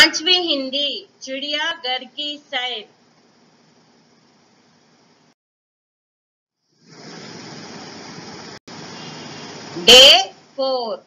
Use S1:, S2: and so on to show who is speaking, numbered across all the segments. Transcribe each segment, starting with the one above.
S1: पांचवी हिंदी चिड़ियाघर की सैर डे फोर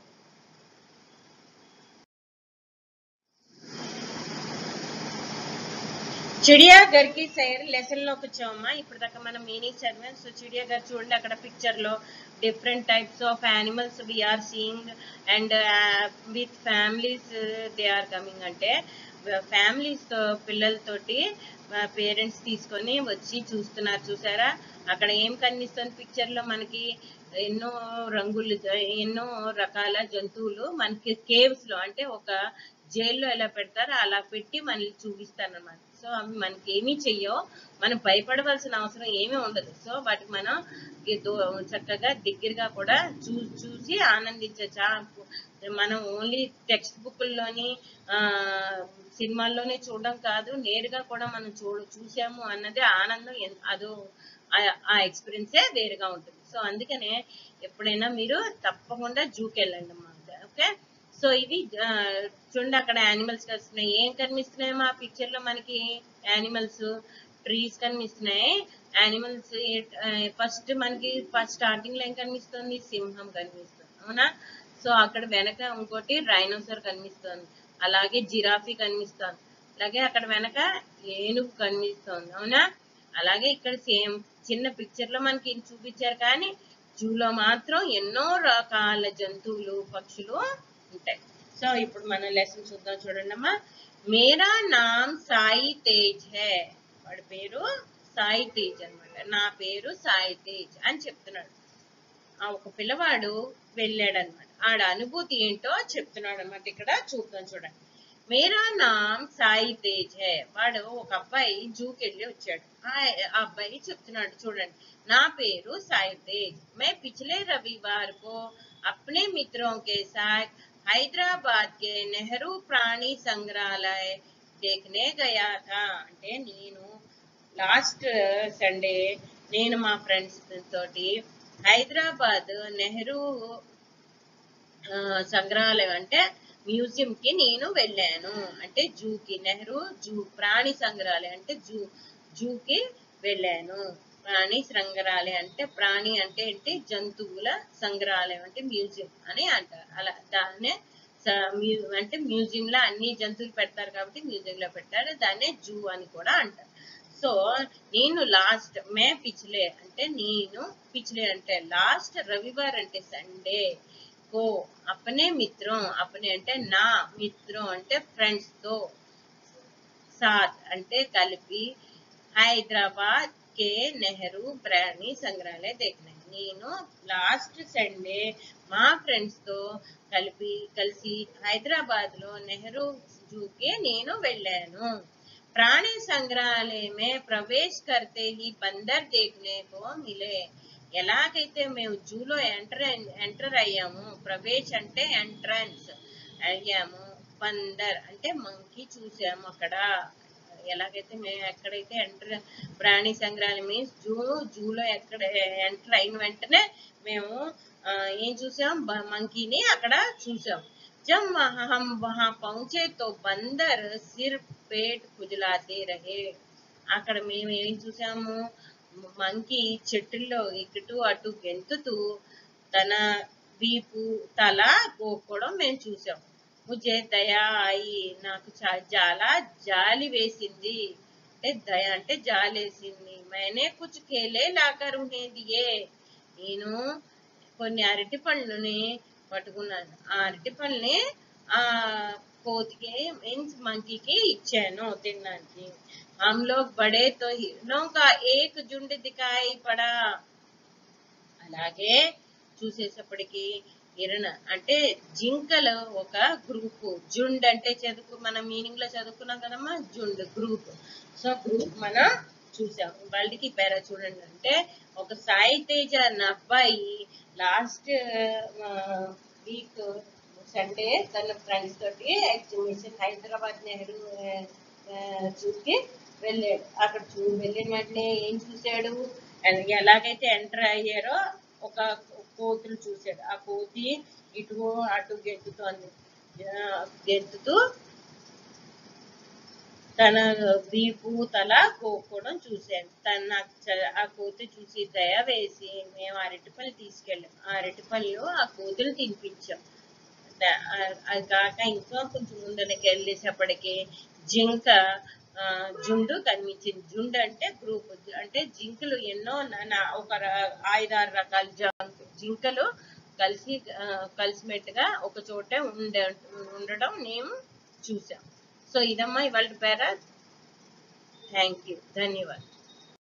S1: చిడియాఘర్ కి సైర్ లెసన్ లోకి వచ్చామమ్మా ఇప్పుడు దాకా మనం మీనింగ్ చదివాం సో చిడియాఘర్ చూడండి అక్కడ పిక్చర్ లో different types of animals we are seeing and with families they are coming అంటే ఫ్యామిలీస్ తో పిల్లలతోటి పేరెంట్స్ తీసుకొని వచ్చి చూస్తున్నారు చూసారా అక్కడ ఏం కనిపిస్తుంది పిక్చర్ లో మనకి ఎన్నో రంగులు ఎన్నో రకాల జంతువులు మనకి కేవ్స్ లో అంటే ఒక జైల్లో ఎలా పెడతారో అలా పెట్టి మనల్ని చూపిస్తారు అనమాట సో అవి మనకి ఏమీ చెయ్యో మనం భయపడవలసిన అవసరం ఏమీ ఉండదు సో వాటికి మనం ఈ దో- చక్కగా దగ్గరగా కూడా చూ చూసి ఆనందించవచ్చు ఆ మనం ఓన్లీ టెక్స్ట్ బుక్లోని సినిమాల్లోనే చూడడం కాదు నేరుగా కూడా మనం చూడ చూసాము అన్నది ఆనందం ఎన్- అదో ఆ- ఆ ఎక్స్పీరియన్సే వేరుగా ఉంటుంది సో అందుకనే ఎప్పుడైనా మీరు తప్పకుండా జూకి వెళ్ళండి అమ్మా ఓకే సో ఇవి ఆ, చూడండి అక్కడ యానిమల్స్ కనిపిస్తున్నాయి ఏం కనిపిస్తున్నాయి మా పిక్చర్ లో మనకి యానిమల్స్ ట్రీస్ కనిపిస్తున్నాయి యానిమల్స్ ఫస్ట్ మనకి ఫస్ట్ స్టార్టింగ్ లో ఏం కనిపిస్తుంది సింహం కనిపిస్తుంది అవునా సో అక్కడ వెనక ఇంకోటి రైనోసర్ కనిపిస్తుంది అలాగే జిరాఫీ కనిపిస్తుంది అలాగే అక్కడ వెనక ఏనుగు కనిపిస్తుంది అవునా అలాగే ఇక్కడ సేమ్ చిన్న పిక్చర్ లో మనకి ఇది చూపించారు కానీ జూలో మాత్రం ఎన్నో రకాల జంతువులు పక్షులు ఉంటాయి సో ఇప్పుడు మనం లెసన్ చూద్దాం చూడండి అమ్మా మేరా నామ్ సాయి తేజ్ హే వాడి పేరు సాయి తేజ్ అన్నమాట నా పేరు సాయి తేజ్ అని చెప్తున్నాడు ఆ ఒక పిల్లవాడు వెళ్ళాడు అనమాట ఆడ అనుభూతి ఏంటో చెప్తున్నాడు అనమాట ఇక్కడ చూద్దాం చూడండి మేరా నామ్ సాయి తేజ్ హే వాడు ఒక అబ్బాయి జూకి వెళ్ళి వచ్చాడు ఆ ఆ అబ్బాయి చెప్తున్నాడు చూడండి నా పేరు సాయి तेज मैं पिछले रविवार को अपने मित्रों के साथ हैदराबाद के नेहरू प्राणी संग्रहालय देखने गया था అంటే నేను లాస్ట్ సండే నేను మా ఫ్రెండ్స్ తోటి హైదరాబాద్ నెహ్రూ ఆ, సంగ్రహాలయం అంటే మ్యూజియం కి నేను వెళ్ళాను అంటే జూకి నెహ్రూ జూ ప్రాణి సంగ్రహాలయం అంటే జూ జూకి వెళ్ళాను ప్రాణి సంగ్రహాలయం అంటే ప్రాణి అంటే ఏంటి జంతువుల సంగ్రహాలయం అంటే మ్యూజియం అని అంటారు అలా దాన్నే స- మ్యూ- అంటే మ్యూజియం లో అన్ని జంతువులు పెడతారు కాబట్టి మ్యూజియం లో పెట్టారు దాన్నే జూ అని కూడా అంటారు సో నేను లాస్ట్ మే పిచ్లే అంటే నేను పిచ్లే అంటే లాస్ట్ రవివారం అంటే సండే కో అపనే మిత్రం అపనే అంటే నా మిత్రం అంటే ఫ్రెండ్స్ తో సాత్ అంటే కలిపి హైదరాబాద్ కే నెహ్రూ ప్రాణి సంగ్రహాలయ देखने నేను లాస్ట్ సండే మా ఫ్రెండ్స్ తో కలిపి కలిసి హైదరాబాద్ లో నెహ్రూ జూకి నేను వెళ్ళాను प्राणी संग्रहालय में प्रवेश करते ही बंदर देखने को मिले ఎలాగైతే మేము జూలో ఎంటర్ ఎంటర్ అయ్యాము ప్రవేశ్ అంటే ఎంట్రన్స్ అయ్యాము బందర్ అంటే మంకీ చూసాము అక్కడ ఎలాగైతే మేము ఎక్కడైతే ఎంటర్ ప్రాణి సంగ్రహాలయం మీన్స్ జూ జూలో ఎక్కడ ఎంటర్ అయిన వెంటనే మేము ఆ, ఏం చూసాం మంకీని అక్కడ చూసాం जब वहाँ हम वहाँ पहुंचे तो बंदर सिर पेट खुजलाते रहे అక్కడ మేము ఏం చూసాము మంకీ చెట్టుల్లో ఇటు అటు గెంతుతూ తన వీపు తల గోక్కోవడం మేము చూసాం ముజే దయా అయి నాకు చా- చాలా జాలి వేసింది అంటే దయ అంటే జాలి వేసింది మేనే కుచ్ కేలే లాకర్ ఉన్హే దియే నేను కొన్ని అరటి పండ్లని పట్టుకున్నాను ఆ అరటి పండ్లని ఆ కోతికి మీన్స్ మంకీకి ఇచ్చాను తినడానికి हम लोग बड़े तो हिरणों का एक झुंड दिखाई पड़ा అలాగే చూసేటప్పటికి హిరణ అంటే జింకలు ఒక గ్రూప్ జుండ్ అంటే చదువు మన మీనింగ్ లో చదువుకున్నాం కదమ్మా జుండ్ గ్రూప్ సో గ్రూప్ మనం చూసాం వాళ్ళకి పేర చూడండి అంటే ఒక సాయి తేజ అన్న అబ్బాయి లాస్ట్ వీక్ సండే తన ఫ్రెండ్స్ తోటి ఎగ్జిబిషన్ హైదరాబాద్ నెహ్రూ చూసి వెళ్ళాడు అక్కడ చూ వెళ్ళిన వెంటనే ఏం చూశాడు ఎ- ఎలాగైతే ఎంటర్ అయ్యారో ఒక కోతులు చూశాడు ఆ కోతి ఇటు అటు గెంతుతోంది ఆ, గెంతుతూ తన వీపు తల కోసుకోవడం చూశాను తను నాకు చ- ఆ కోతి చూసి దయ వేసి మేము అరటిపళ్ళు తీసుకెళ్ళాం ఆ అరటిపళ్ళు ఆ కోతులు తినిపించాం ద- ఆ- అది కాక ఇంకా కొంచెం ముందరికి వెళ్ళేసేపటికి జింక ఆ, జుండు కనిపించింది జుండు అంటే గ్రూప్ అంటే జింకలు ఎన్నో న- న- ఒక ర- ఐదారు రకాల జం- జింకలు కలిసి ఆ, కలిసిమెట్టుగా ఒక చోటే ఉండే ఉండడం మేము చూసాం సో ఇదమ్మా ఇవాళ పేర థ్యాంక్ యూ ధన్యవాదాలు